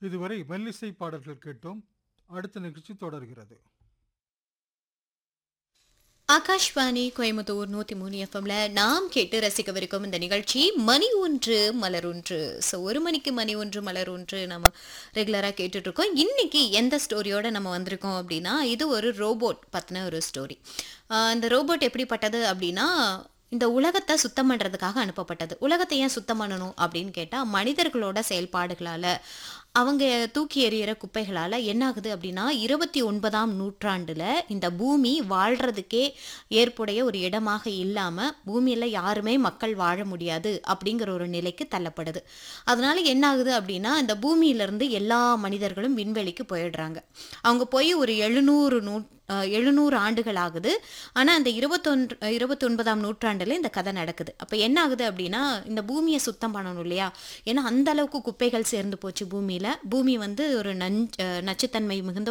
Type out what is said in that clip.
இதுவரை மெல்லிசை பாடல்கள் கேட்டோம் அடுத்த நிகழ்ச்சி தொடர்கிறது ஆகாஷ்வாணி கோயம்புத்தூர் நூத்தி மூணு எஃப்எம்ல நாம் கேட்டு ரசிக்கவிருக்கும் இந்த நிகழ்ச்சி மணி ஒன்று மலர் ஒன்று ஸோ ஒரு மணிக்கு மணி ஒன்று மலர் ஒன்று நம்ம ரெகுலராக கேட்டுட்டு இருக்கோம் இன்னைக்கு எந்த ஸ்டோரியோட நம்ம வந்திருக்கோம் அப்படின்னா இது ஒரு ரோபோட் பற்றின ஒரு ஸ்டோரி இந்த ரோபோட் எப்படிப்பட்டது அப்படின்னா இந்த உலகத்தை சுத்தம் பண்ணுறதுக்காக அனுப்பப்பட்டது உலகத்தை ஏன் சுத்தம் பண்ணணும் அப்படின்னு கேட்டால் மனிதர்களோட செயல்பாடுகளால் அவங்க தூக்கி எறிகிற குப்பைகளால் என்ன ஆகுது அப்படின்னா இருபத்தி ஒன்பதாம் நூற்றாண்டில் இந்த பூமி வாழ்கிறதுக்கே ஏற்புடைய ஒரு இடமாக இல்லாமல் பூமியில் யாருமே மக்கள் வாழ முடியாது அப்படிங்கிற ஒரு நிலைக்கு தள்ளப்படுது அதனால என்ன ஆகுது அப்படின்னா இந்த பூமியிலேருந்து எல்லா மனிதர்களும் விண்வெளிக்கு போயிடுறாங்க அவங்க போய் ஒரு எழுநூறு நூ எழுநூறு ஆண்டுகள் ஆகுது ஆனால் அந்த இருபத்தொன்று இருபத்தொன்பதாம் நூற்றாண்டில் இந்த கதை நடக்குது அப்போ என்ன ஆகுது அப்படின்னா இந்த பூமியை சுத்தம் பண்ணணும் இல்லையா ஏன்னா அந்த அளவுக்கு குப்பைகள் சேர்ந்து போச்சு பூமியில் பூமி வந்து ஒரு நஞ் நச்சுத்தன்மை மிகுந்த